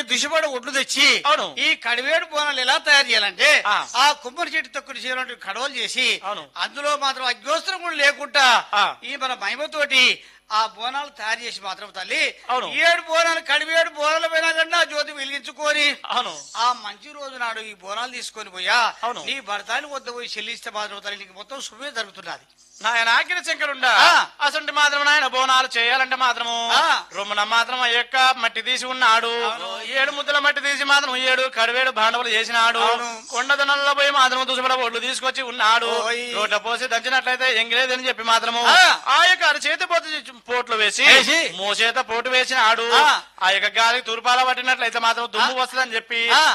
దుషిపడి ఒడ్లు తెచ్చి అవును. ఈ కడివేడు బోనాలు ఎలా తయారు చేయాలంటే ఆ. ఆ కుమ్మరి చెట్టు తొక్కుడు చేయాలంటే కడవలు చేసి అవును. అందులో మాత్రం అగ్యోస్త్రం కూడా లేకుండా ఆ. ఈ మన మహిమతోటి ఆ బోనాలు తయారు చేసి మాత్రం తల్లి అవును. ఈ ఏడు బోనాలు కడివేడు బోనాల పైన కన్నా జ్యోతి వెలిగించుకొని అవును ఆ మంచి రోజు నాడు ఈ బోనాలు తీసుకొని పోయా అవును. నీ భర్తాని వద్ద పోయి చెల్లిస్తే మాత్రం తల్లి నీకు మొత్తం శుభే జరుగుతున్నది నాయన ఆకిన శంకరుండా ఆ. అసంటి మాత్రం నాయన బోనాలు చేయాలంటే మాత్రము ఆ. రొమ్మున మాత్రం ఆ యొక్క మట్టి తీసి ఉన్నాడు ఏడు ముద్దల మట్టి తీసి మాత్రం ఏడు కడివేడు బాండవులు చేసినాడు అవును. కొండదనంలో పోయి మాత్రం దుసపడ ఒడ్లు తీసుకొచ్చి ఉన్నాడు ఓయ్. రోడ్ల పోసి దంచినట్లయితే ఎంగిలేదని చెప్పి మాత్రము ఆ. ఆ యొక్క అరచేతి పోతు పోట్లు వేసి వేసి. మోచేత పోటు వేసినాడు ఆ. ఆ యొక్క గాలికి తూర్పాల పట్టినట్లయితే మాత్రం దుమ్ము వస్తుందని చెప్పి ఆ.